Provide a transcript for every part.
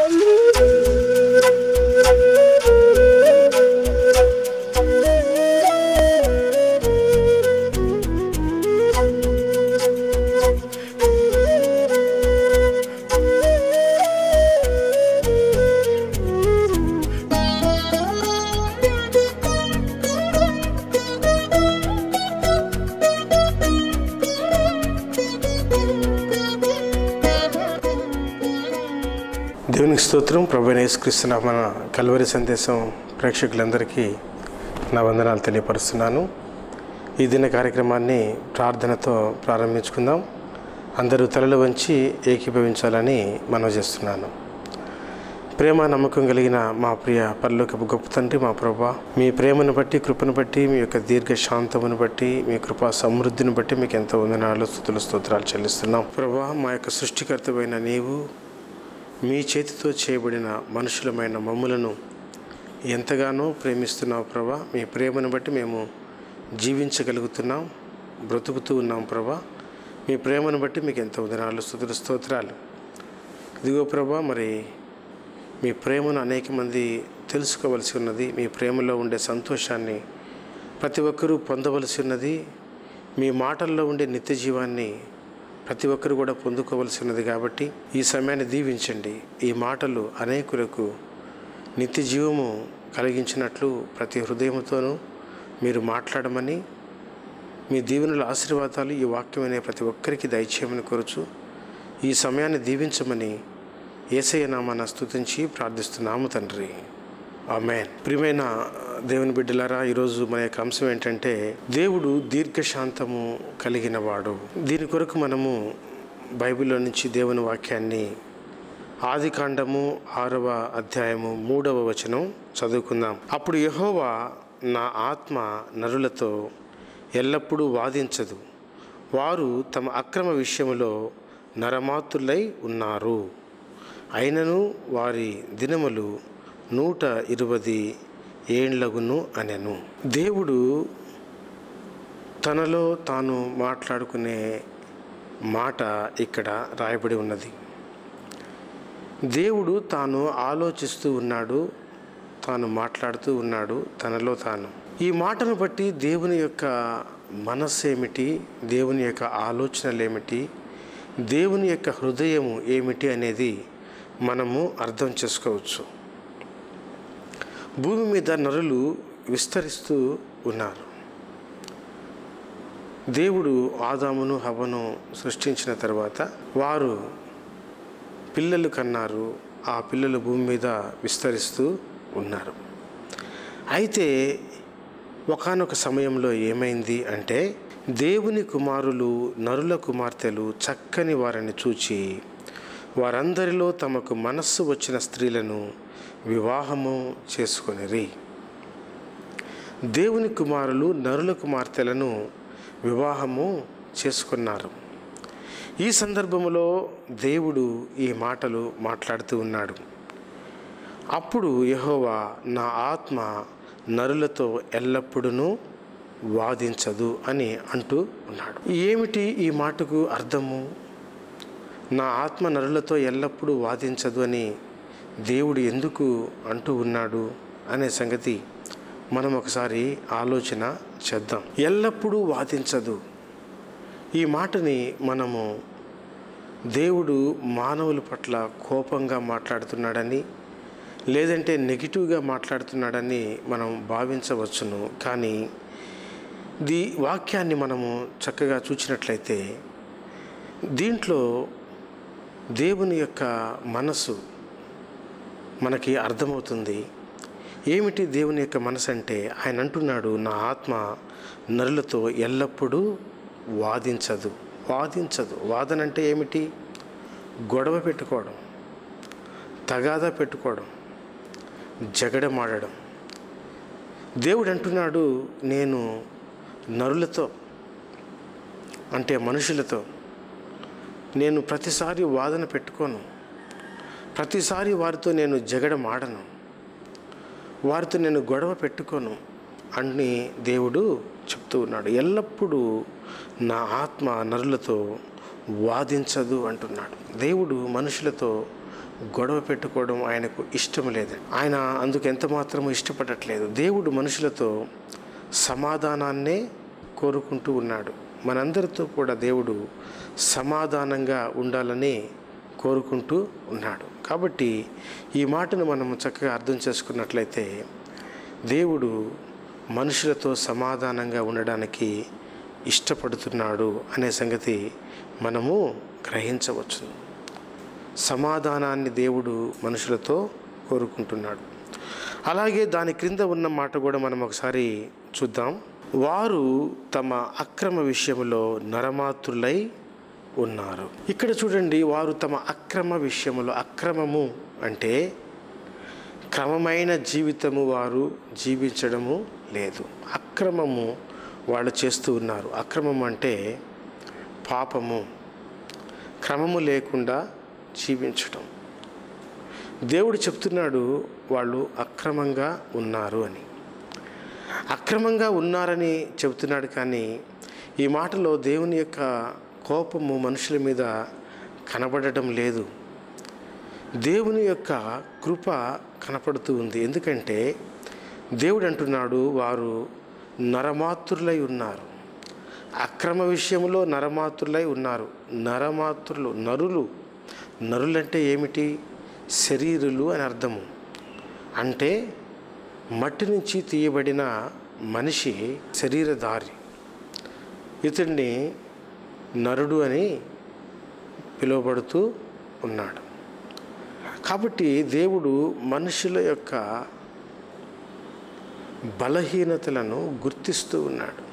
దేవునికి స్తోత్రం ప్రభు యేసుక్రీస్తున్న మన కల్వరి సందేశం ప్రేక్షకులందరికీ నా వందనాలు తెలియపరుస్తున్నాను ఈ దిన కార్యక్రమాన్ని ప్రార్థనతో ప్రారంభించుకుందాం అందరూ తలలు వంచి ఏకీభవించాలని మనవి చేస్తున్నాను ప్రేమ నమ్మకం కలిగిన మా ప్రియ పరలోకపు గొప్ప తండ్రి మా ప్రభా మీ ప్రేమను బట్టి కృపను బట్టి మీ యొక్క దీర్ఘ శాంతమును బట్టి మీ కృపా సమృద్ధిని బట్టి మీకు ఎంతో వందనాలు స్థుతులు స్తోత్రాలు చెల్లిస్తున్నాం ప్రభా మా యొక్క సృష్టికర్తమైన నీవు మీ చేతితో చేయబడిన మనుషులమైన మమ్ములను ఎంతగానో ప్రేమిస్తున్నావు ప్రభా మీ ప్రేమను బట్టి మేము జీవించగలుగుతున్నాం బ్రతుకుతూ ఉన్నాం ప్రభా మీ ప్రేమను బట్టి మీకు ఎంతో ఉదనాలు స్థుతులు స్తోత్రాలు ఇదిగో ప్రభా మరి మీ ప్రేమను అనేక మంది తెలుసుకోవలసి ఉన్నది మీ ప్రేమలో ఉండే సంతోషాన్ని ప్రతి ఒక్కరూ పొందవలసి ఉన్నది మీ మాటల్లో ఉండే నిత్య జీవాన్ని ప్రతి ఒక్కరు కూడా పొందుకోవలసి ఉన్నది కాబట్టి ఈ సమయాన్ని దీవించండి ఈ మాటలు అనేకులకు నిత్య జీవము కలిగించినట్లు ప్రతి హృదయంతోనూ మీరు మాట్లాడమని మీ దీవెనల ఆశీర్వాదాలు ఈ వాక్యం అనే ప్రతి ఒక్కరికి దయచేయమని కోరుచు ఈ సమయాన్ని దీవించమని ఏసయ్య నామాన స్తుతించి ప్రార్థిస్తున్నాము తండ్రి ఆమెన్ ప్రియమైన దేవుని బిడ్డలారా ఈరోజు మన యొక్క అంశం ఏంటంటే దేవుడు దీర్ఘశాంతము కలిగిన వాడు దీని కొరకు మనము బైబిల్లో నుంచి దేవుని వాక్యాన్ని ఆది కాండము ఆరవ అధ్యాయము మూడవ వచనం చదువుకుందాం అప్పుడు యహోవా నా ఆత్మ నరులతో ఎల్లప్పుడూ వాదించదు వారు తమ అక్రమ విషయములో నరమాతులై ఉన్నారు అయినను వారి దినములు నూట ఇరువది ఏండ్లగును అనెను దేవుడు తనలో తాను మాట్లాడుకునే మాట ఇక్కడ రాయబడి ఉన్నది దేవుడు తాను ఆలోచిస్తూ ఉన్నాడు తాను మాట్లాడుతూ ఉన్నాడు తనలో తాను ఈ మాటను బట్టి దేవుని యొక్క మనస్సు ఏమిటి దేవుని యొక్క ఆలోచనలు ఏమిటి దేవుని యొక్క హృదయము ఏమిటి అనేది మనము అర్థం చేసుకోవచ్చు భూమి మీద నరులు విస్తరిస్తూ ఉన్నారు దేవుడు ఆదామును హవను సృష్టించిన తర్వాత వారు పిల్లలు కన్నారు ఆ పిల్లలు భూమి మీద విస్తరిస్తూ ఉన్నారు అయితే ఒకనొక సమయంలో ఏమైంది అంటే దేవుని కుమారులు నరుల కుమార్తెలు చక్కని వారిని చూచి వారందరిలో తమకు మనస్సు వచ్చిన స్త్రీలను వివాహము చేసుకొనిరి దేవుని కుమారులు నరుల కుమార్తెలను వివాహము చేసుకున్నారు ఈ సందర్భంలో దేవుడు ఈ మాటలు మాట్లాడుతూ ఉన్నాడు అప్పుడు యహోవా నా ఆత్మ నరులతో ఎల్లప్పుడూ వాదించదు అని అంటూ ఉన్నాడు ఏమిటి ఈ మాటకు అర్థము నా ఆత్మ నరులతో ఎల్లప్పుడూ వాదించదు అని దేవుడు ఎందుకు అంటూ ఉన్నాడు అనే సంగతి మనం ఒకసారి ఆలోచన చేద్దాం ఎల్లప్పుడూ వాదించదు ఈ మాటని మనము దేవుడు మానవుల పట్ల కోపంగా మాట్లాడుతున్నాడని లేదంటే నెగిటివ్గా మాట్లాడుతున్నాడని మనం భావించవచ్చును కానీ దీ వాక్యాన్ని మనము చక్కగా చూచినట్లయితే దీంట్లో దేవుని యొక్క మనసు మనకి అర్థమవుతుంది ఏమిటి దేవుని యొక్క మనసు అంటే ఆయన అంటున్నాడు నా ఆత్మ నరులతో ఎల్లప్పుడూ వాదించదు వాదించదు వాదన అంటే ఏమిటి గొడవ పెట్టుకోవడం తగాదా పెట్టుకోవడం జగడమాడడం దేవుడు అంటున్నాడు నేను నరులతో అంటే మనుషులతో నేను ప్రతిసారి వాదన పెట్టుకోను ప్రతిసారి వారితో నేను జగడమాడను వారితో నేను గొడవ పెట్టుకోను అని దేవుడు చెప్తూ ఉన్నాడు ఎల్లప్పుడూ నా ఆత్మ నరులతో వాదించదు అంటున్నాడు దేవుడు మనుషులతో గొడవ పెట్టుకోవడం ఆయనకు ఇష్టం లేదు ఆయన అందుకు ఎంత మాత్రం ఇష్టపడట్లేదు దేవుడు మనుషులతో సమాధానాన్నే కోరుకుంటూ ఉన్నాడు మనందరితో కూడా దేవుడు సమాధానంగా ఉండాలని కోరుకుంటూ ఉన్నాడు కాబట్టి ఈ మాటను మనం చక్కగా అర్థం చేసుకున్నట్లయితే దేవుడు మనుషులతో సమాధానంగా ఉండడానికి ఇష్టపడుతున్నాడు అనే సంగతి మనము గ్రహించవచ్చు సమాధానాన్ని దేవుడు మనుషులతో కోరుకుంటున్నాడు అలాగే దాని క్రింద ఉన్న మాట కూడా మనం ఒకసారి చూద్దాం వారు తమ అక్రమ విషయంలో నరమాతృలై ఉన్నారు ఇక్కడ చూడండి వారు తమ అక్రమ విషయంలో అక్రమము అంటే క్రమమైన జీవితము వారు జీవించడము లేదు అక్రమము వాళ్ళు చేస్తూ ఉన్నారు అక్రమం అంటే పాపము క్రమము లేకుండా జీవించడం దేవుడు చెప్తున్నాడు వాళ్ళు అక్రమంగా ఉన్నారు అని అక్రమంగా ఉన్నారని చెబుతున్నాడు కానీ ఈ మాటలో దేవుని యొక్క కోపము మనుషుల మీద కనబడటం లేదు దేవుని యొక్క కృప కనపడుతూ ఉంది ఎందుకంటే దేవుడు అంటున్నాడు వారు నరమాతృలై ఉన్నారు అక్రమ విషయంలో నరమాతృలై ఉన్నారు నరమాతృలు నరులు నరులంటే ఏమిటి శరీరులు అని అర్థము అంటే మట్టి నుంచి తీయబడిన మనిషి శరీరధారి ఇతడిని నరుడు అని పిలువబడుతూ ఉన్నాడు కాబట్టి దేవుడు మనుషుల యొక్క బలహీనతలను గుర్తిస్తూ ఉన్నాడు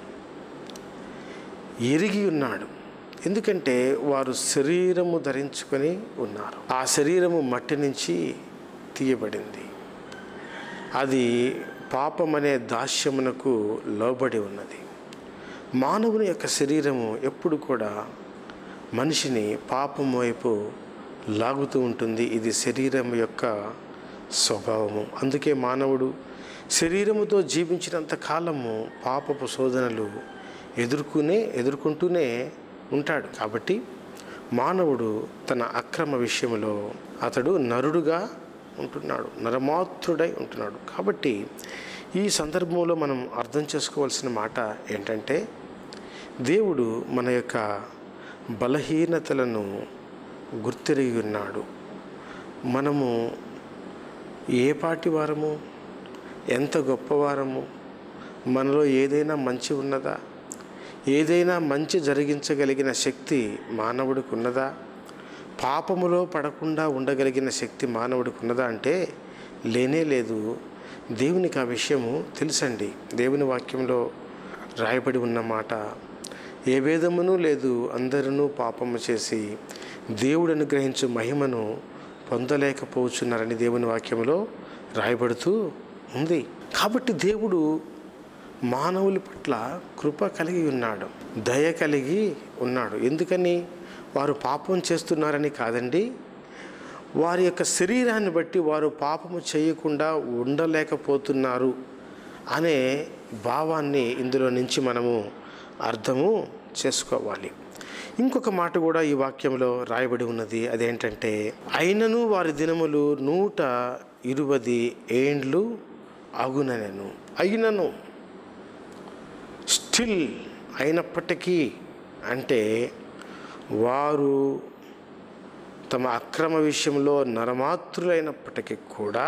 ఎరిగి ఉన్నాడు ఎందుకంటే వారు శరీరము ధరించుకొని ఉన్నారు ఆ శరీరము మట్టి నుంచి తీయబడింది అది పాపం అనే దాస్యమునకు లోబడి ఉన్నది మానవుని యొక్క శరీరము ఎప్పుడు కూడా మనిషిని పాపం వైపు లాగుతూ ఉంటుంది ఇది శరీరం యొక్క స్వభావము అందుకే మానవుడు శరీరముతో జీవించినంత కాలము పాపపు శోధనలు ఎదుర్కొనే ఎదుర్కొంటూనే ఉంటాడు కాబట్టి మానవుడు తన అక్రమ విషయంలో అతడు నరుడుగా ఉంటున్నాడు నరమాతృడై ఉంటున్నాడు కాబట్టి ఈ సందర్భంలో మనం అర్థం చేసుకోవాల్సిన మాట ఏంటంటే దేవుడు మన యొక్క బలహీనతలను గుర్తిరిగి ఉన్నాడు మనము ఏ పాటి వారము ఎంత గొప్పవారము మనలో ఏదైనా మంచి ఉన్నదా ఏదైనా మంచి జరిగించగలిగిన శక్తి మానవుడికి ఉన్నదా పాపములో పడకుండా ఉండగలిగిన శక్తి మానవుడికి ఉన్నదా అంటే లేనే లేదు దేవునికి ఆ విషయము తెలుసండి దేవుని వాక్యంలో రాయబడి ఉన్న మాట ఏ భేదమును లేదు అందరూ పాపము చేసి దేవుడు అనుగ్రహించు మహిమను పొందలేకపోతున్నారని దేవుని వాక్యంలో రాయబడుతూ ఉంది కాబట్టి దేవుడు మానవుల పట్ల కృప కలిగి ఉన్నాడు దయ కలిగి ఉన్నాడు ఎందుకని వారు పాపం చేస్తున్నారని కాదండి వారి యొక్క శరీరాన్ని బట్టి వారు పాపము చేయకుండా ఉండలేకపోతున్నారు అనే భావాన్ని ఇందులో నుంచి మనము అర్థము చేసుకోవాలి ఇంకొక మాట కూడా ఈ వాక్యంలో రాయబడి ఉన్నది అదేంటంటే అయినను వారి దినములు నూట ఇరువది ఏండ్లు అగుననెను అయినను స్టిల్ అయినప్పటికీ అంటే వారు తమ అక్రమ విషయంలో నరమాతృలైనప్పటికీ కూడా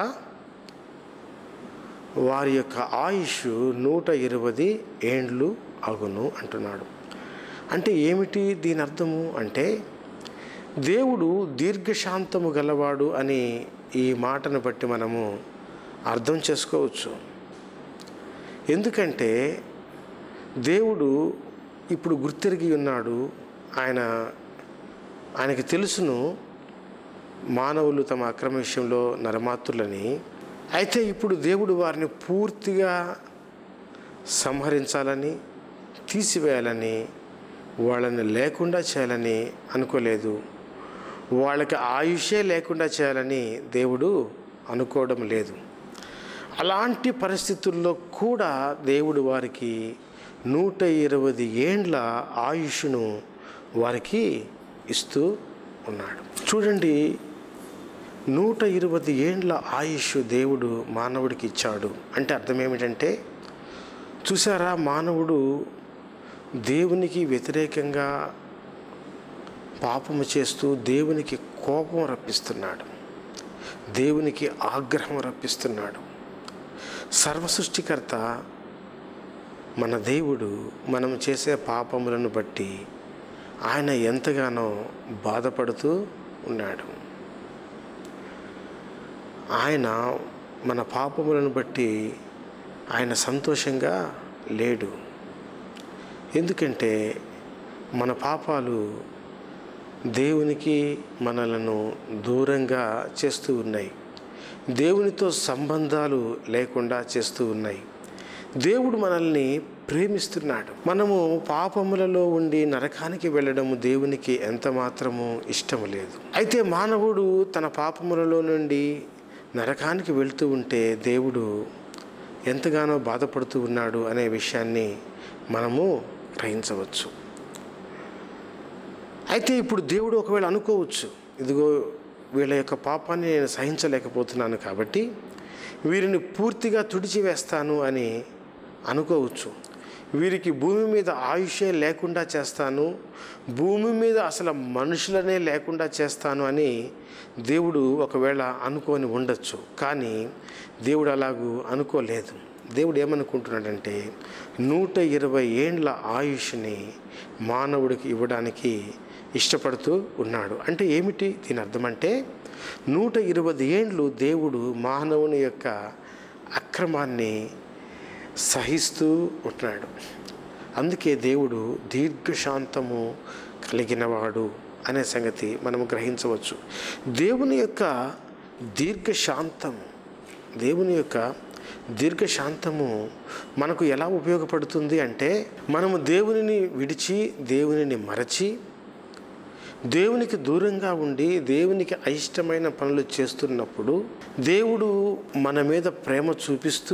వారి యొక్క ఆయుష్ నూట ఇరవై ఏండ్లు అగును అంటున్నాడు అంటే ఏమిటి దీని అర్థము అంటే దేవుడు దీర్ఘశాంతము గలవాడు అని ఈ మాటను బట్టి మనము అర్థం చేసుకోవచ్చు ఎందుకంటే దేవుడు ఇప్పుడు గుర్తిరిగి ఉన్నాడు ఆయన ఆయనకి తెలుసును మానవులు తమ అక్రమ విషయంలో నరమాతులని అయితే ఇప్పుడు దేవుడు వారిని పూర్తిగా సంహరించాలని తీసివేయాలని వాళ్ళని లేకుండా చేయాలని అనుకోలేదు వాళ్ళకి ఆయుషే లేకుండా చేయాలని దేవుడు అనుకోవడం లేదు అలాంటి పరిస్థితుల్లో కూడా దేవుడు వారికి నూట ఇరవై ఏండ్ల ఆయుష్ను వారికి ఇస్తూ ఉన్నాడు చూడండి నూట ఇరవై ఏండ్ల ఆయుష్ దేవుడు మానవుడికి ఇచ్చాడు అంటే అర్థం ఏమిటంటే చూసారా మానవుడు దేవునికి వ్యతిరేకంగా పాపము చేస్తూ దేవునికి కోపం రప్పిస్తున్నాడు దేవునికి ఆగ్రహం రప్పిస్తున్నాడు సర్వసృష్టికర్త మన దేవుడు మనం చేసే పాపములను బట్టి ఆయన ఎంతగానో బాధపడుతూ ఉన్నాడు ఆయన మన పాపములను బట్టి ఆయన సంతోషంగా లేడు ఎందుకంటే మన పాపాలు దేవునికి మనలను దూరంగా చేస్తూ ఉన్నాయి దేవునితో సంబంధాలు లేకుండా చేస్తూ ఉన్నాయి దేవుడు మనల్ని ప్రేమిస్తున్నాడు మనము పాపములలో ఉండి నరకానికి వెళ్ళడము దేవునికి ఎంత మాత్రము ఇష్టం లేదు అయితే మానవుడు తన పాపములలో నుండి నరకానికి వెళ్తూ ఉంటే దేవుడు ఎంతగానో బాధపడుతూ ఉన్నాడు అనే విషయాన్ని మనము గ్రహించవచ్చు అయితే ఇప్పుడు దేవుడు ఒకవేళ అనుకోవచ్చు ఇదిగో వీళ్ళ యొక్క పాపాన్ని నేను సహించలేకపోతున్నాను కాబట్టి వీరిని పూర్తిగా తుడిచివేస్తాను అని అనుకోవచ్చు వీరికి భూమి మీద ఆయుషే లేకుండా చేస్తాను భూమి మీద అసలు మనుషులనే లేకుండా చేస్తాను అని దేవుడు ఒకవేళ అనుకొని ఉండొచ్చు కానీ దేవుడు అలాగూ అనుకోలేదు దేవుడు ఏమనుకుంటున్నాడంటే నూట ఇరవై ఏండ్ల ఆయుష్ని మానవుడికి ఇవ్వడానికి ఇష్టపడుతూ ఉన్నాడు అంటే ఏమిటి దీని అర్థం అంటే నూట ఇరవై ఏండ్లు దేవుడు మానవుని యొక్క అక్రమాన్ని సహిస్తూ ఉంటున్నాడు అందుకే దేవుడు దీర్ఘశాంతము కలిగినవాడు అనే సంగతి మనము గ్రహించవచ్చు దేవుని యొక్క దీర్ఘశాంతం దేవుని యొక్క దీర్ఘశాంతము మనకు ఎలా ఉపయోగపడుతుంది అంటే మనము దేవునిని విడిచి దేవునిని మరచి దేవునికి దూరంగా ఉండి దేవునికి అయిష్టమైన పనులు చేస్తున్నప్పుడు దేవుడు మన మీద ప్రేమ చూపిస్తూ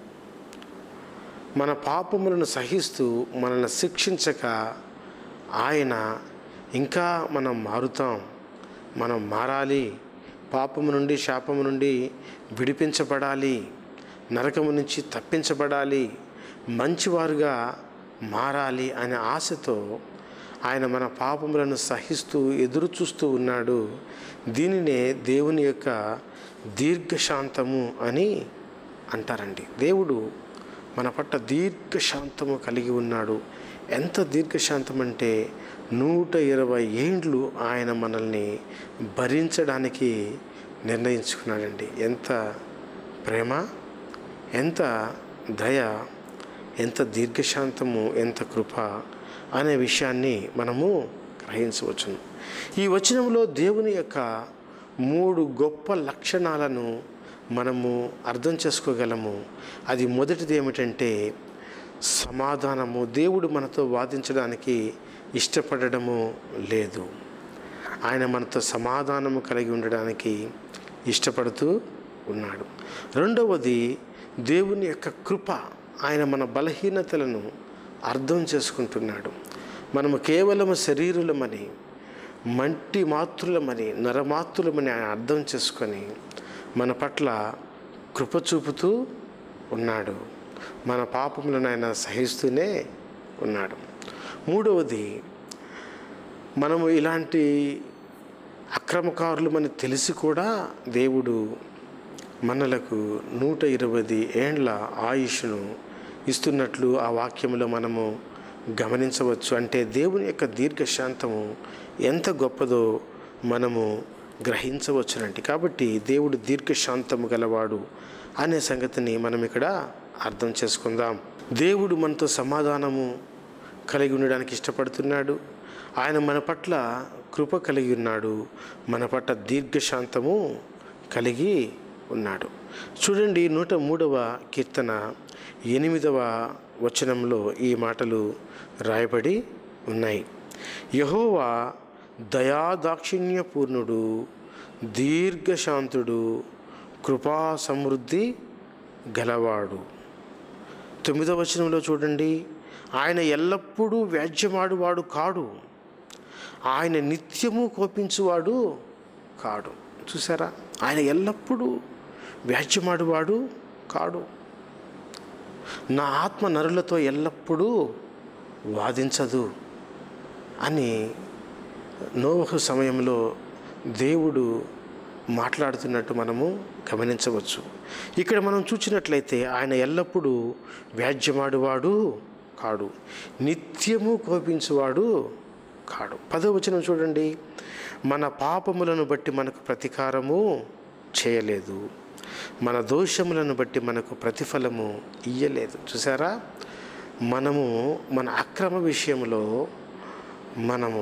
మన పాపములను సహిస్తూ మనల్ని శిక్షించక ఆయన ఇంకా మనం మారుతాం మనం మారాలి పాపము నుండి శాపము నుండి విడిపించబడాలి నరకము నుంచి తప్పించబడాలి మంచివారుగా మారాలి అనే ఆశతో ఆయన మన పాపములను సహిస్తూ ఎదురు చూస్తూ ఉన్నాడు దీనినే దేవుని యొక్క దీర్ఘశాంతము అని అంటారండి దేవుడు మన పట్ల దీర్ఘశాంతము కలిగి ఉన్నాడు ఎంత దీర్ఘశాంతం అంటే నూట ఇరవై ఏండ్లు ఆయన మనల్ని భరించడానికి నిర్ణయించుకున్నాడండి ఎంత ప్రేమ ఎంత దయ ఎంత దీర్ఘశాంతము ఎంత కృప అనే విషయాన్ని మనము గ్రహించవచ్చును ఈ వచనంలో దేవుని యొక్క మూడు గొప్ప లక్షణాలను మనము అర్థం చేసుకోగలము అది మొదటిది ఏమిటంటే సమాధానము దేవుడు మనతో వాదించడానికి ఇష్టపడడము లేదు ఆయన మనతో సమాధానము కలిగి ఉండడానికి ఇష్టపడుతూ ఉన్నాడు రెండవది దేవుని యొక్క కృప ఆయన మన బలహీనతలను అర్థం చేసుకుంటున్నాడు మనము కేవలం శరీరులమని మంటి మాతృలమని నరమాతృలమని ఆయన అర్థం చేసుకొని మన పట్ల కృప చూపుతూ ఉన్నాడు మన పాపములను ఆయన సహిస్తూనే ఉన్నాడు మూడవది మనము ఇలాంటి అక్రమకారులమని తెలిసి కూడా దేవుడు మనలకు నూట ఇరవై ఏండ్ల ఆయుష్ను ఇస్తున్నట్లు ఆ వాక్యంలో మనము గమనించవచ్చు అంటే దేవుని యొక్క దీర్ఘశాంతము ఎంత గొప్పదో మనము గ్రహించవచ్చునండి కాబట్టి దేవుడు దీర్ఘశాంతము గలవాడు అనే సంగతిని మనం ఇక్కడ అర్థం చేసుకుందాం దేవుడు మనతో సమాధానము కలిగి ఉండడానికి ఇష్టపడుతున్నాడు ఆయన మన పట్ల కృప కలిగి ఉన్నాడు మన పట్ల దీర్ఘశాంతము కలిగి ఉన్నాడు చూడండి నూట మూడవ కీర్తన ఎనిమిదవ వచనంలో ఈ మాటలు రాయబడి ఉన్నాయి యహోవా దయాదాక్షిణ్యపూర్ణుడు దీర్ఘశాంతుడు కృపా సమృద్ధి గలవాడు తొమ్మిదవ వచనంలో చూడండి ఆయన ఎల్లప్పుడూ వ్యాజ్యమాడువాడు కాడు ఆయన నిత్యము కోపించువాడు కాడు చూసారా ఆయన ఎల్లప్పుడూ వ్యాజ్యమాడువాడు కాడు నా ఆత్మ నరులతో ఎల్లప్పుడూ వాదించదు అని నోవహు సమయంలో దేవుడు మాట్లాడుతున్నట్టు మనము గమనించవచ్చు ఇక్కడ మనం చూసినట్లయితే ఆయన ఎల్లప్పుడూ వ్యాజ్యమాడువాడు కాడు నిత్యము కోపించువాడు కాడు పదో వచనం చూడండి మన పాపములను బట్టి మనకు ప్రతీకారము చేయలేదు మన దోషములను బట్టి మనకు ప్రతిఫలము ఇయ్యలేదు చూసారా మనము మన అక్రమ విషయంలో మనము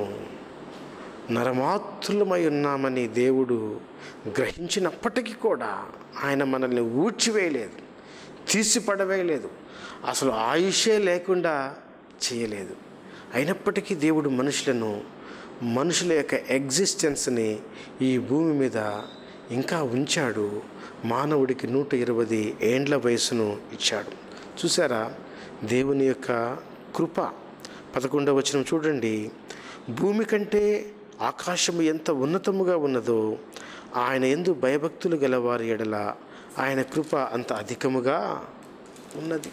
నరమాతృలమై ఉన్నామని దేవుడు గ్రహించినప్పటికీ కూడా ఆయన మనల్ని ఊడ్చివేయలేదు తీసిపడవేయలేదు అసలు ఆయుషే లేకుండా చేయలేదు అయినప్పటికీ దేవుడు మనుషులను మనుషుల యొక్క ఎగ్జిస్టెన్స్ని ఈ భూమి మీద ఇంకా ఉంచాడు మానవుడికి నూట ఇరవై ఏండ్ల వయసును ఇచ్చాడు చూసారా దేవుని యొక్క కృప పదకొండవ వచనం చూడండి భూమి కంటే ఆకాశము ఎంత ఉన్నతముగా ఉన్నదో ఆయన ఎందు భయభక్తులు గలవారి ఎడల ఆయన కృప అంత అధికముగా ఉన్నది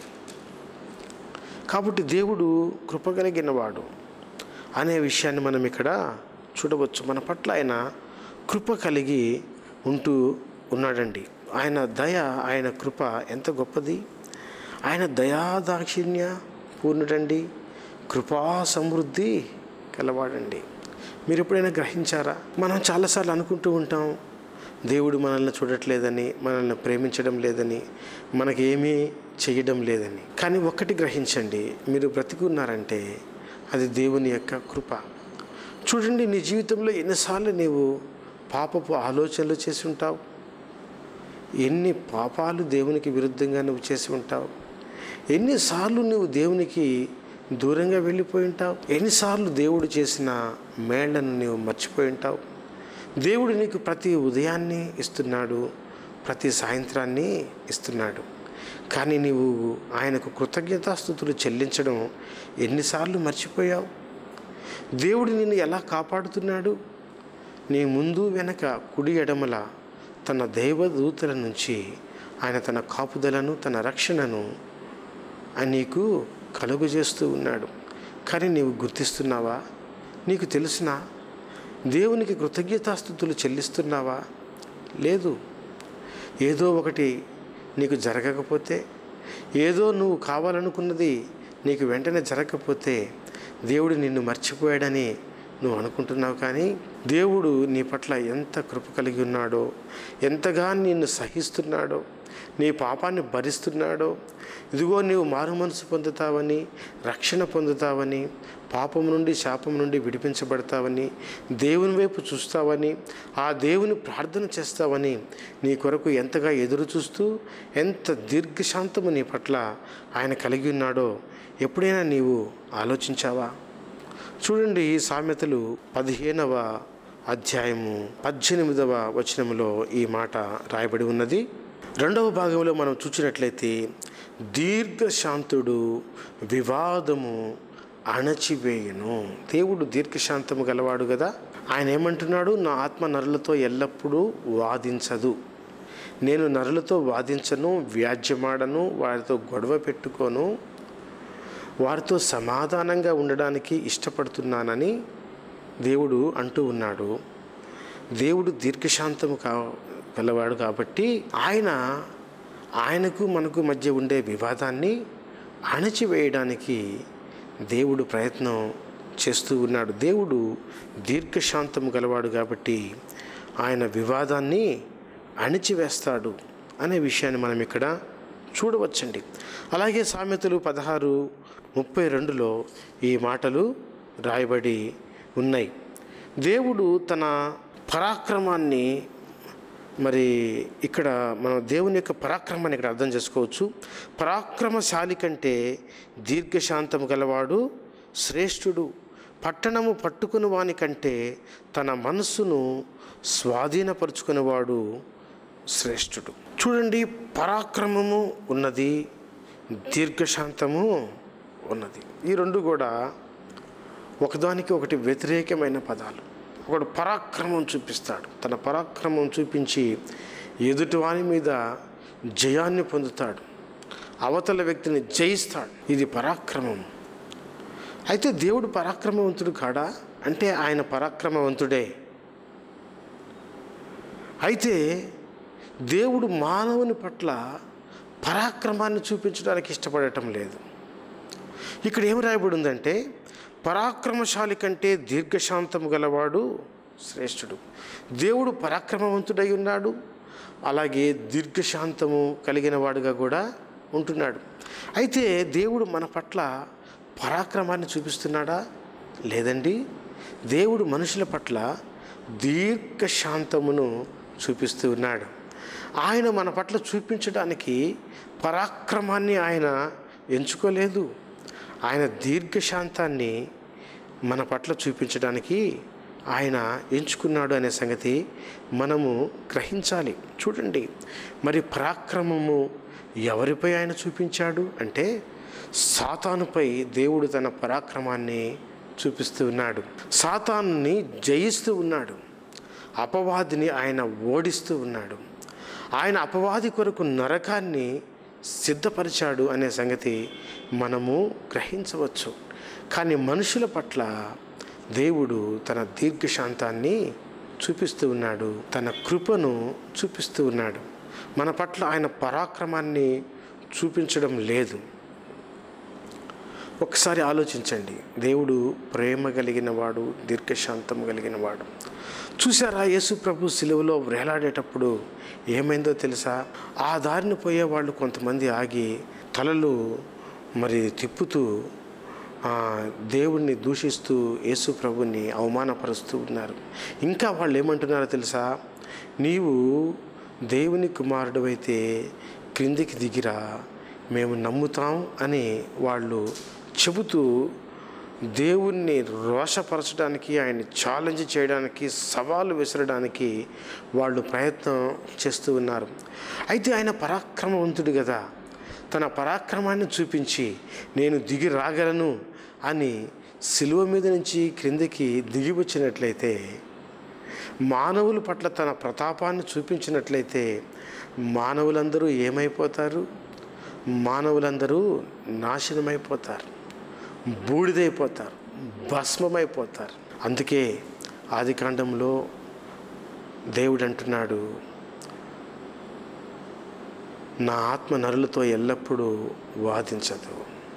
కాబట్టి దేవుడు కృప కలిగినవాడు అనే విషయాన్ని మనం ఇక్కడ చూడవచ్చు మన పట్ల ఆయన కృప కలిగి ఉంటూ ఉన్నాడండి ఆయన దయ ఆయన కృప ఎంత గొప్పది ఆయన దయాదాక్షిణ్య పూర్ణుడండి కృపా సమృద్ధి కలవాడండి మీరు ఎప్పుడైనా గ్రహించారా మనం చాలాసార్లు అనుకుంటూ ఉంటాం దేవుడు మనల్ని చూడట్లేదని మనల్ని ప్రేమించడం లేదని మనకేమీ చేయడం లేదని కానీ ఒక్కటి గ్రహించండి మీరు బ్రతికున్నారంటే అది దేవుని యొక్క కృప చూడండి నీ జీవితంలో ఎన్నిసార్లు నీవు పాపపు ఆలోచనలు చేసి ఉంటావు ఎన్ని పాపాలు దేవునికి విరుద్ధంగా నువ్వు చేసి ఉంటావు ఎన్నిసార్లు నువ్వు దేవునికి దూరంగా వెళ్ళిపోయి ఉంటావు ఎన్నిసార్లు దేవుడు చేసిన మేళ్లను నీవు మర్చిపోయి ఉంటావు దేవుడు నీకు ప్రతి ఉదయాన్ని ఇస్తున్నాడు ప్రతి సాయంత్రాన్ని ఇస్తున్నాడు కానీ నీవు ఆయనకు కృతజ్ఞతాస్థుతులు చెల్లించడం ఎన్నిసార్లు మర్చిపోయావు దేవుడు నిన్ను ఎలా కాపాడుతున్నాడు నీ ముందు వెనక కుడి ఎడమల తన దైవదూతల నుంచి ఆయన తన కాపుదలను తన రక్షణను ఆయన నీకు కలుగజేస్తూ ఉన్నాడు కానీ నీవు గుర్తిస్తున్నావా నీకు తెలిసినా దేవునికి కృతజ్ఞతాస్థుతులు చెల్లిస్తున్నావా లేదు ఏదో ఒకటి నీకు జరగకపోతే ఏదో నువ్వు కావాలనుకున్నది నీకు వెంటనే జరగకపోతే దేవుడు నిన్ను మర్చిపోయాడని నువ్వు అనుకుంటున్నావు కానీ దేవుడు నీ పట్ల ఎంత కృప కలిగి ఉన్నాడో ఎంతగా నిన్ను సహిస్తున్నాడో నీ పాపాన్ని భరిస్తున్నాడో ఇదిగో నీవు మారు మనసు పొందుతావని రక్షణ పొందుతావని పాపం నుండి శాపం నుండి విడిపించబడతావని దేవుని వైపు చూస్తావని ఆ దేవుని ప్రార్థన చేస్తావని నీ కొరకు ఎంతగా ఎదురు చూస్తూ ఎంత దీర్ఘశాంతము నీ పట్ల ఆయన కలిగి ఉన్నాడో ఎప్పుడైనా నీవు ఆలోచించావా చూడండి ఈ సామెతలు పదిహేనవ అధ్యాయము పద్దెనిమిదవ వచనములో ఈ మాట రాయబడి ఉన్నది రెండవ భాగంలో మనం చూసినట్లయితే దీర్ఘశాంతుడు వివాదము అణచివేయును దేవుడు దీర్ఘశాంతము గలవాడు కదా ఆయన ఏమంటున్నాడు నా ఆత్మ నరులతో ఎల్లప్పుడూ వాదించదు నేను నరులతో వాదించను వ్యాజ్యమాడను వారితో గొడవ పెట్టుకోను వారితో సమాధానంగా ఉండడానికి ఇష్టపడుతున్నానని దేవుడు అంటూ ఉన్నాడు దేవుడు దీర్ఘశాంతము కా గలవాడు కాబట్టి ఆయన ఆయనకు మనకు మధ్య ఉండే వివాదాన్ని అణచివేయడానికి దేవుడు ప్రయత్నం చేస్తూ ఉన్నాడు దేవుడు దీర్ఘశాంతము గలవాడు కాబట్టి ఆయన వివాదాన్ని అణిచివేస్తాడు అనే విషయాన్ని మనం ఇక్కడ చూడవచ్చండి అలాగే సామెతలు పదహారు ముప్పై రెండులో ఈ మాటలు రాయబడి ఉన్నాయి దేవుడు తన పరాక్రమాన్ని మరి ఇక్కడ మనం దేవుని యొక్క పరాక్రమాన్ని ఇక్కడ అర్థం చేసుకోవచ్చు పరాక్రమశాలి కంటే దీర్ఘశాంతము గలవాడు శ్రేష్ఠుడు పట్టణము పట్టుకుని వాని కంటే తన మనస్సును స్వాధీనపరుచుకునేవాడు శ్రేష్ఠుడు చూడండి పరాక్రమము ఉన్నది దీర్ఘశాంతము ఉన్నది ఈ రెండు కూడా ఒకదానికి ఒకటి వ్యతిరేకమైన పదాలు ఒకడు పరాక్రమం చూపిస్తాడు తన పరాక్రమం చూపించి ఎదుటివాని మీద జయాన్ని పొందుతాడు అవతల వ్యక్తిని జయిస్తాడు ఇది పరాక్రమం అయితే దేవుడు పరాక్రమవంతుడు కాడా అంటే ఆయన పరాక్రమవంతుడే అయితే దేవుడు మానవుని పట్ల పరాక్రమాన్ని చూపించడానికి ఇష్టపడటం లేదు ఇక్కడ ఏం రాయబడి ఉందంటే పరాక్రమశాలి కంటే దీర్ఘశాంతము గలవాడు శ్రేష్ఠుడు దేవుడు పరాక్రమవంతుడై ఉన్నాడు అలాగే దీర్ఘశాంతము కలిగిన వాడుగా కూడా ఉంటున్నాడు అయితే దేవుడు మన పట్ల పరాక్రమాన్ని చూపిస్తున్నాడా లేదండి దేవుడు మనుషుల పట్ల దీర్ఘశాంతమును చూపిస్తూ ఉన్నాడు ఆయన మన పట్ల చూపించడానికి పరాక్రమాన్ని ఆయన ఎంచుకోలేదు ఆయన దీర్ఘశాంతాన్ని మన పట్ల చూపించడానికి ఆయన ఎంచుకున్నాడు అనే సంగతి మనము గ్రహించాలి చూడండి మరి పరాక్రమము ఎవరిపై ఆయన చూపించాడు అంటే సాతానుపై దేవుడు తన పరాక్రమాన్ని చూపిస్తూ ఉన్నాడు సాతాన్ని జయిస్తూ ఉన్నాడు అపవాదిని ఆయన ఓడిస్తూ ఉన్నాడు ఆయన అపవాది కొరకు నరకాన్ని సిద్ధపరిచాడు అనే సంగతి మనము గ్రహించవచ్చు కానీ మనుషుల పట్ల దేవుడు తన దీర్ఘశాంతాన్ని చూపిస్తూ ఉన్నాడు తన కృపను చూపిస్తూ ఉన్నాడు మన పట్ల ఆయన పరాక్రమాన్ని చూపించడం లేదు ఒకసారి ఆలోచించండి దేవుడు ప్రేమ కలిగిన వాడు దీర్ఘశాంతం కలిగిన వాడు చూసారా యేసు ప్రభు సిలువలో వేలాడేటప్పుడు ఏమైందో తెలుసా ఆ దారిని పోయే వాళ్ళు కొంతమంది ఆగి తలలు మరి తిప్పుతూ ఆ, దేవుణ్ణి దూషిస్తూ యేసు ప్రభుని అవమానపరుస్తూ ఉన్నారు ఇంకా వాళ్ళు ఏమంటున్నారో తెలుసా నీవు దేవుని కుమారుడు అయితే క్రిందికి దిగిరా మేము నమ్ముతాం అని వాళ్ళు చెబుతూ దేవుణ్ణి రోషపరచడానికి ఆయన్ని ఛాలెంజ్ చేయడానికి సవాలు విసరడానికి వాళ్ళు ప్రయత్నం చేస్తూ ఉన్నారు అయితే ఆయన పరాక్రమవంతుడు కదా తన పరాక్రమాన్ని చూపించి నేను దిగి రాగలను అని సిలువ మీద నుంచి క్రిందికి దిగి వచ్చినట్లయితే మానవుల పట్ల తన ప్రతాపాన్ని చూపించినట్లయితే మానవులందరూ ఏమైపోతారు మానవులందరూ నాశనమైపోతారు బూడిదైపోతారు భస్మమైపోతారు అందుకే ఆదికాండంలో దేవుడు అంటున్నాడు నా ఆత్మ నరులతో ఎల్లప్పుడూ వాదించదు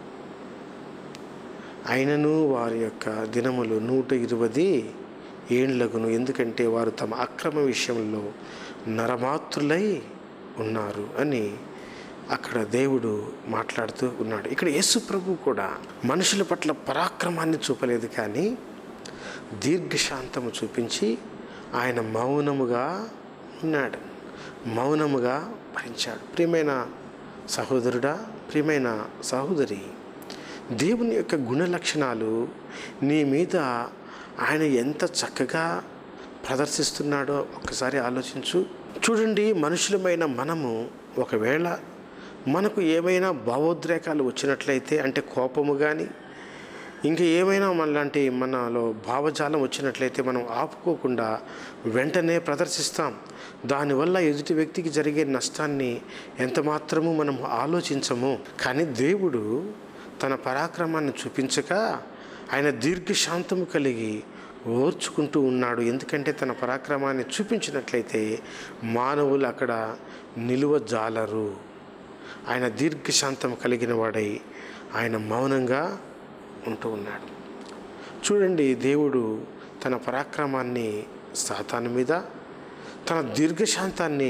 అయినను వారి యొక్క దినములు నూట ఇరవది ఏండ్లగును ఎందుకంటే వారు తమ అక్రమ విషయంలో నరమాతృలై ఉన్నారు అని అక్కడ దేవుడు మాట్లాడుతూ ఉన్నాడు ఇక్కడ యేసు ప్రభు కూడా మనుషుల పట్ల పరాక్రమాన్ని చూపలేదు కానీ దీర్ఘశాంతము చూపించి ఆయన మౌనముగా ఉన్నాడు మౌనముగా భరించాడు ప్రియమైన సహోదరుడా ప్రియమైన సహోదరి దేవుని యొక్క గుణ లక్షణాలు నీ మీద ఆయన ఎంత చక్కగా ప్రదర్శిస్తున్నాడో ఒక్కసారి ఆలోచించు చూడండి మనుషులమైన మనము ఒకవేళ మనకు ఏమైనా భావోద్రేకాలు వచ్చినట్లయితే అంటే కోపము కానీ ఇంకా ఏమైనా మనలాంటి మనలో భావజాలం వచ్చినట్లయితే మనం ఆపుకోకుండా వెంటనే ప్రదర్శిస్తాం దానివల్ల ఎదుటి వ్యక్తికి జరిగే నష్టాన్ని ఎంత మాత్రము మనం ఆలోచించము కానీ దేవుడు తన పరాక్రమాన్ని చూపించక ఆయన దీర్ఘశాంతము కలిగి ఓర్చుకుంటూ ఉన్నాడు ఎందుకంటే తన పరాక్రమాన్ని చూపించినట్లయితే మానవులు అక్కడ నిలువ జాలరు ఆయన దీర్ఘశాంతం కలిగిన వాడై ఆయన మౌనంగా ఉంటూ ఉన్నాడు చూడండి దేవుడు తన పరాక్రమాన్ని సాతాను మీద తన దీర్ఘశాంతాన్ని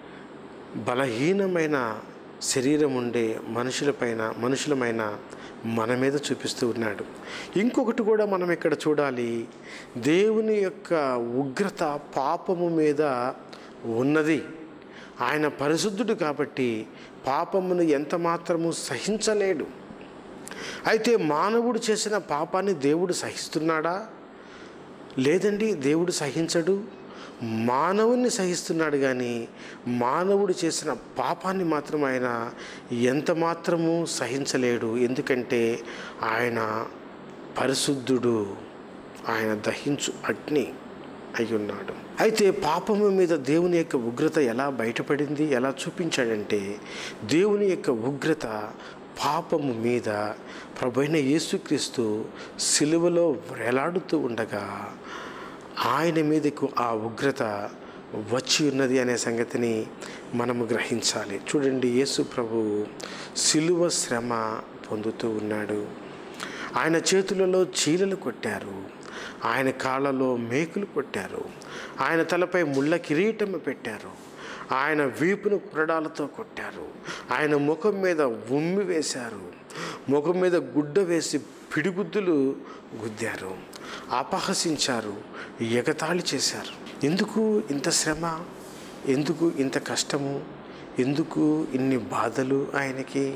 బలహీనమైన శరీరం ఉండే మనుషులపైన మనుషులమైన మన మీద చూపిస్తూ ఉన్నాడు ఇంకొకటి కూడా మనం ఇక్కడ చూడాలి దేవుని యొక్క ఉగ్రత పాపము మీద ఉన్నది ఆయన పరిశుద్ధుడు కాబట్టి పాపమును ఎంత మాత్రము సహించలేడు అయితే మానవుడు చేసిన పాపాన్ని దేవుడు సహిస్తున్నాడా లేదండి దేవుడు సహించడు మానవుణ్ణి సహిస్తున్నాడు కానీ మానవుడు చేసిన పాపాన్ని మాత్రం ఆయన ఎంత మాత్రము సహించలేడు ఎందుకంటే ఆయన పరిశుద్ధుడు ఆయన దహించు అగ్ని అయి ఉన్నాడు అయితే పాపము మీద దేవుని యొక్క ఉగ్రత ఎలా బయటపడింది ఎలా చూపించాడంటే దేవుని యొక్క ఉగ్రత పాపము మీద ప్రభైన యేసుక్రీస్తు సిలువలో వేలాడుతూ ఉండగా ఆయన మీదకు ఆ ఉగ్రత వచ్చి ఉన్నది అనే సంగతిని మనము గ్రహించాలి చూడండి యేసు ప్రభు సిలువ శ్రమ పొందుతూ ఉన్నాడు ఆయన చేతులలో చీలలు కొట్టారు ఆయన కాళ్ళలో మేకులు కొట్టారు ఆయన తలపై ముళ్ళ కిరీటం పెట్టారు ఆయన వీపును కురడాలతో కొట్టారు ఆయన ముఖం మీద ఉమ్మి వేశారు ముఖం మీద గుడ్డ వేసి పిడిగుద్దులు గుద్దారు అపహసించారు ఎగతాళి చేశారు ఎందుకు ఇంత శ్రమ ఎందుకు ఇంత కష్టము ఎందుకు ఇన్ని బాధలు ఆయనకి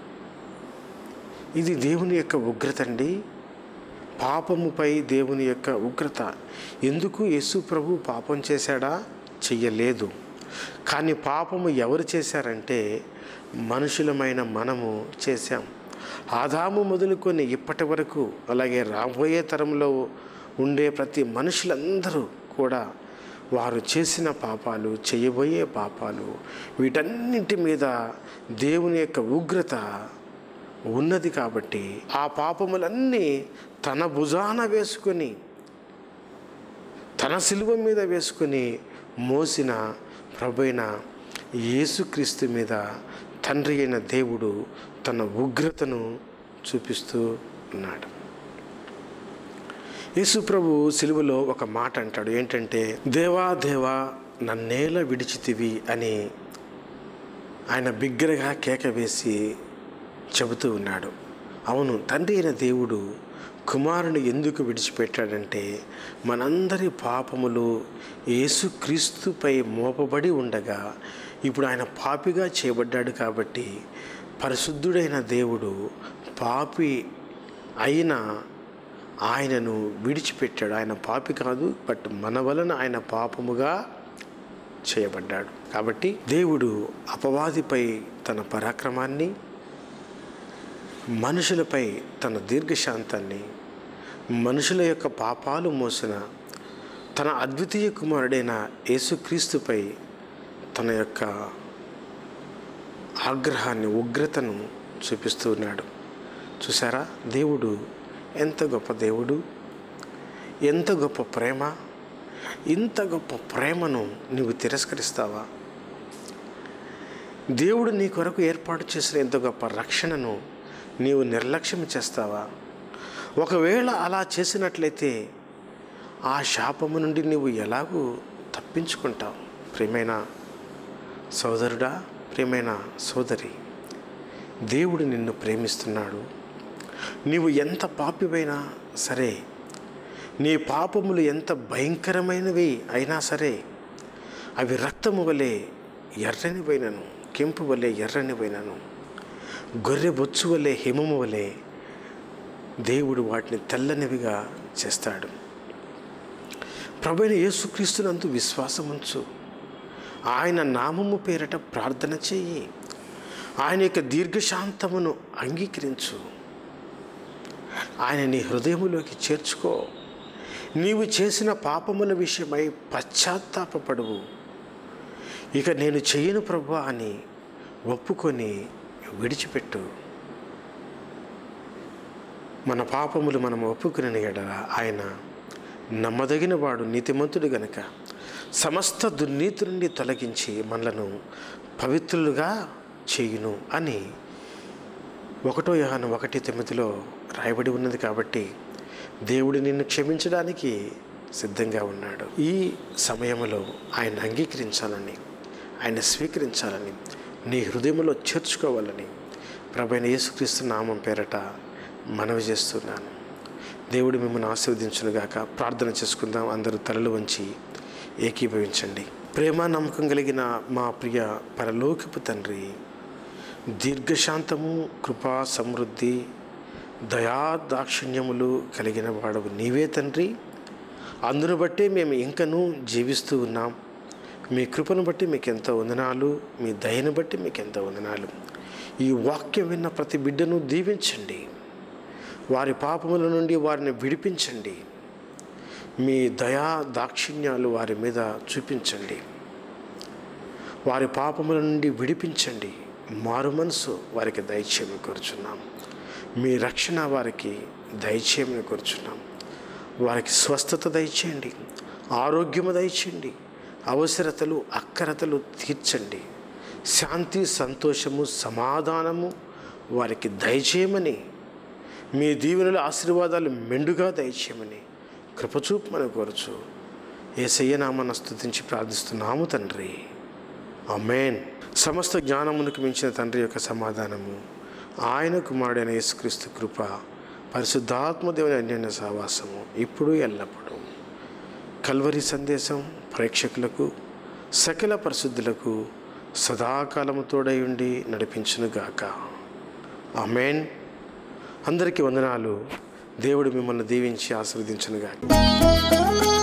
ఇది దేవుని యొక్క ఉగ్రత అండి పాపముపై దేవుని యొక్క ఉగ్రత ఎందుకు యేసు ప్రభు పాపం చేశాడా చెయ్యలేదు కానీ పాపము ఎవరు చేశారంటే మనుషులమైన మనము చేశాం ఆదాము మొదలుకొని ఇప్పటి వరకు అలాగే రాబోయే తరంలో ఉండే ప్రతి మనుషులందరూ కూడా వారు చేసిన పాపాలు చేయబోయే పాపాలు వీటన్నింటి మీద దేవుని యొక్క ఉగ్రత ఉన్నది కాబట్టి ఆ పాపములన్నీ తన భుజాన వేసుకొని తన శిలువ మీద వేసుకొని మోసిన ప్రభైన యేసుక్రీస్తు మీద తండ్రి అయిన దేవుడు తన ఉగ్రతను చూపిస్తూ ఉన్నాడు యేసు ప్రభు సిలువలో ఒక మాట అంటాడు ఏంటంటే దేవా దేవా నన్నేల విడిచితివి అని ఆయన బిగ్గరగా కేక వేసి చెబుతూ ఉన్నాడు అవును తండ్రి అయిన దేవుడు కుమారుని ఎందుకు విడిచిపెట్టాడంటే మనందరి పాపములు యేసుక్రీస్తుపై మోపబడి ఉండగా ఇప్పుడు ఆయన పాపిగా చేయబడ్డాడు కాబట్టి పరిశుద్ధుడైన దేవుడు పాపి అయిన ఆయనను విడిచిపెట్టాడు ఆయన పాపి కాదు బట్ మన వలన ఆయన పాపముగా చేయబడ్డాడు కాబట్టి దేవుడు అపవాదిపై తన పరాక్రమాన్ని మనుషులపై తన దీర్ఘశాంతాన్ని మనుషుల యొక్క పాపాలు మోసిన తన అద్వితీయ కుమారుడైన యేసుక్రీస్తుపై తన యొక్క ఆగ్రహాన్ని ఉగ్రతను చూపిస్తూ ఉన్నాడు చూసారా దేవుడు ఎంత గొప్ప దేవుడు ఎంత గొప్ప ప్రేమ ఇంత గొప్ప ప్రేమను నువ్వు తిరస్కరిస్తావా దేవుడు నీ కొరకు ఏర్పాటు చేసిన ఇంత గొప్ప రక్షణను నీవు నిర్లక్ష్యం చేస్తావా ఒకవేళ అలా చేసినట్లయితే ఆ శాపము నుండి నీవు ఎలాగూ తప్పించుకుంటావు ప్రియమైన సోదరుడా ప్రియమైన సోదరి దేవుడు నిన్ను ప్రేమిస్తున్నాడు నీవు ఎంత పాపివైనా సరే నీ పాపములు ఎంత భయంకరమైనవి అయినా సరే అవి రక్తము వలె ఎర్రనివైనను కెంపు వలె ఎర్రనివైనను గొర్రె బొచ్చు వలె హిమము వలె దేవుడు వాటిని తెల్లనివిగా చేస్తాడు ప్రభుైన యేసుక్రీస్తునందు విశ్వాసం ఉంచు ఆయన నామము పేరట ప్రార్థన చెయ్యి ఆయన యొక్క దీర్ఘశాంతమును అంగీకరించు ఆయన నీ హృదయములోకి చేర్చుకో నీవు చేసిన పాపముల విషయమై పశ్చాత్తాపపడువు ఇక నేను చేయను ప్రభు అని ఒప్పుకొని విడిచిపెట్టు మన పాపములు మనం ఒప్పుకుని ఎడల ఆయన నమ్మదగిన వాడు నీతిమంతుడు గనుక సమస్త దుర్నీతి నుండి తొలగించి మనలను పవిత్రులుగా చేయును అని ఒకటో యహాను ఒకటి తొమ్మిదిలో రాయబడి ఉన్నది కాబట్టి దేవుడు నిన్ను క్షమించడానికి సిద్ధంగా ఉన్నాడు ఈ సమయంలో ఆయన అంగీకరించాలని ఆయన స్వీకరించాలని నీ హృదయంలో చేర్చుకోవాలని ప్రభైన యేసుక్రీస్తు నామం పేరట మనవి చేస్తున్నాను దేవుడు మిమ్మల్ని ఆశీర్వదించునుగాక ప్రార్థన చేసుకుందాం అందరూ తలలు వంచి ఏకీభవించండి ప్రేమ నమ్మకం కలిగిన మా ప్రియ పరలోకపు తండ్రి దీర్ఘశాంతము కృపా సమృద్ధి దయా దాక్షిణ్యములు కలిగిన వాడవు నీవే తండ్రి అందును బట్టే మేము ఇంకనూ జీవిస్తూ ఉన్నాం మీ కృపను బట్టి మీకు ఎంతో వందనాలు మీ దయను బట్టి మీకు ఎంతో వందనాలు ఈ వాక్యం విన్న ప్రతి బిడ్డను దీవించండి వారి పాపముల నుండి వారిని విడిపించండి మీ దయా దాక్షిణ్యాలు వారి మీద చూపించండి వారి పాపముల నుండి విడిపించండి మారు మనసు వారికి దయచేయమని కోరుచున్నాం మీ రక్షణ వారికి దయచేయమని కోరుచున్నాం వారికి స్వస్థత దయచేయండి ఆరోగ్యము దయచేయండి అవసరతలు అక్కరతలు తీర్చండి శాంతి సంతోషము సమాధానము వారికి దయచేయమని మీ దీవెనల ఆశీర్వాదాలు మెండుగా దయచేయమని కృపచూపమని కోరచు ఏసయ్య నామన్న స్తుతించి ప్రార్థిస్తున్నాము తండ్రి అమేన్ సమస్త జ్ఞానమునకు మించిన తండ్రి యొక్క సమాధానము ఆయన కుమారుడైన యేసుక్రీస్తు కృప పరిశుద్ధాత్మ దేవుని అన్యోన్య సహవాసము ఇప్పుడు ఎల్లప్పుడూ కల్వరి సందేశం ప్రేక్షకులకు సకల పరిశుద్ధులకు సదాకాలము తోడై ఉండి నడిపించునుగాక అమేన్ అందరికీ వందనాలు దేవుడు మిమ్మల్ని దీవించి ఆశీర్వదించునుగాక